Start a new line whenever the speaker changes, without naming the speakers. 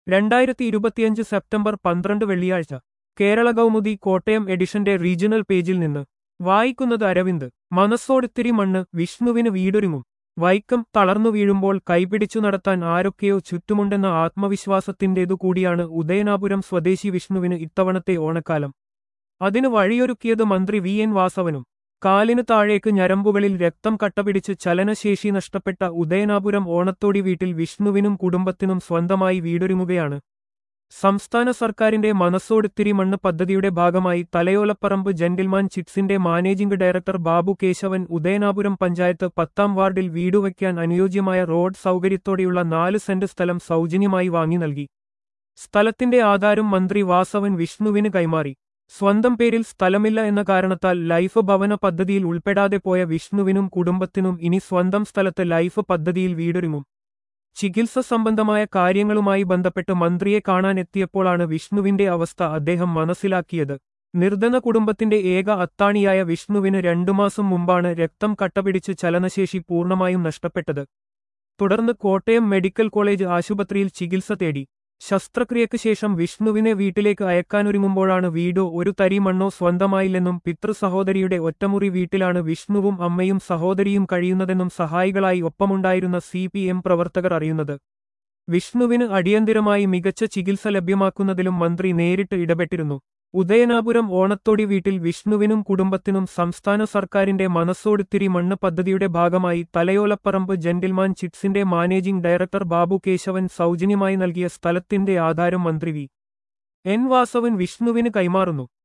രണ്ടായിരത്തി ഇരുപത്തിയഞ്ച് സെപ്റ്റംബർ പന്ത്രണ്ട് വെള്ളിയാഴ്ച കേരള കൗമുദി കോട്ടയം എഡിഷന്റെ റീജിയണൽ പേജിൽ നിന്ന് വായിക്കുന്നത് അരവിന്ദ് മനസ്സോടിത്തിരി മണ്ണ് വിഷ്ണുവിന് വീടൊരുങ്ങും വൈക്കം തളർന്നു വീഴുമ്പോൾ കൈപിടിച്ചു നടത്താൻ ആരൊക്കെയോ ചുറ്റുമുണ്ടെന്ന ആത്മവിശ്വാസത്തിന്റേതു കൂടിയാണ് ഉദയനാപുരം സ്വദേശി വിഷ്ണുവിന് ഇത്തവണത്തെ ഓണക്കാലം അതിന് വഴിയൊരുക്കിയത് മന്ത്രി വി എൻ വാസവനും കാലിനു താഴേക്ക് ഞരമ്പുകളിൽ രക്തം കട്ടപിടിച്ച് ചലനശേഷി നഷ്ടപ്പെട്ട ഉദയനാപുരം ഓണത്തോടി വീട്ടിൽ വിഷ്ണുവിനും കുടുംബത്തിനും സ്വന്തമായി വീടൊരുങ്ങുകയാണ് സംസ്ഥാന സർക്കാരിന്റെ മനസ്സോടുത്തിരി മണ്ണ് പദ്ധതിയുടെ ഭാഗമായി തലയോലപ്പറമ്പ് ജെന്റിൽമാൻ ചിറ്റ്സിന്റെ മാനേജിംഗ് ഡയറക്ടർ ബാബു കേശവൻ ഉദയനാപുരം പഞ്ചായത്ത് പത്താം വാർഡിൽ വീടുവയ്ക്കാൻ അനുയോജ്യമായ റോഡ് സൗകര്യത്തോടെയുള്ള നാല് സെന്റ് സ്ഥലം സൗജന്യമായി വാങ്ങി നൽകി സ്ഥലത്തിന്റെ ആധാരം മന്ത്രി വാസവൻ വിഷ്ണുവിന് കൈമാറി സ്വന്തം പേരിൽ സ്ഥലമില്ല എന്ന കാരണത്താൽ ലൈഫ് ഭവന പദ്ധതിയിൽ ഉൾപ്പെടാതെ പോയ വിഷ്ണുവിനും കുടുംബത്തിനും ഇനി സ്വന്തം സ്ഥലത്ത് ലൈഫ് പദ്ധതിയിൽ വീടൊരുങ്ങും ചികിത്സ സംബന്ധമായ കാര്യങ്ങളുമായി ബന്ധപ്പെട്ട് മന്ത്രിയെ കാണാനെത്തിയപ്പോഴാണ് വിഷ്ണുവിന്റെ അവസ്ഥ അദ്ദേഹം മനസ്സിലാക്കിയത് നിർധന കുടുംബത്തിന്റെ ഏക അത്താണിയായ വിഷ്ണുവിന് രണ്ടു മാസം മുമ്പാണ് രക്തം കട്ടപിടിച്ച് ചലനശേഷി പൂർണ്ണമായും നഷ്ടപ്പെട്ടത് തുടർന്ന് കോട്ടയം മെഡിക്കൽ കോളേജ് ആശുപത്രിയിൽ ചികിത്സ തേടി ശസ്ത്രക്രിയയ്ക്ക് ശേഷം വിഷ്ണുവിനെ വീട്ടിലേക്ക് അയക്കാനൊരുങ്ങുമ്പോഴാണ് വീടോ ഒരു തരി മണ്ണോ സ്വന്തമായില്ലെന്നും പിതൃസഹോദരിയുടെ ഒറ്റമുറി വീട്ടിലാണ് വിഷ്ണുവും അമ്മയും സഹോദരിയും കഴിയുന്നതെന്നും സഹായികളായി ഒപ്പമുണ്ടായിരുന്ന സി പ്രവർത്തകർ അറിയുന്നത് വിഷ്ണുവിന് അടിയന്തിരമായി മികച്ച ചികിത്സ ലഭ്യമാക്കുന്നതിലും മന്ത്രി നേരിട്ട് ഇടപെട്ടിരുന്നു ഉദയനാപുരം ഓണത്തോടി വീട്ടിൽ വിഷ്ണുവിനും കുടുംബത്തിനും സംസ്ഥാന സർക്കാരിന്റെ മനസ്സോടുത്തിരി മണ്ണ് പദ്ധതിയുടെ ഭാഗമായി തലയോലപ്പറമ്പ് ജെന്റിൽമാൻ ചിറ്റ്സിന്റെ മാനേജിംഗ് ഡയറക്ടർ ബാബു കേശവൻ സൗജന്യമായി നൽകിയ സ്ഥലത്തിന്റെ ആധാരം മന്ത്രി വി എൻ വാസവൻ വിഷ്ണുവിന് കൈമാറുന്നു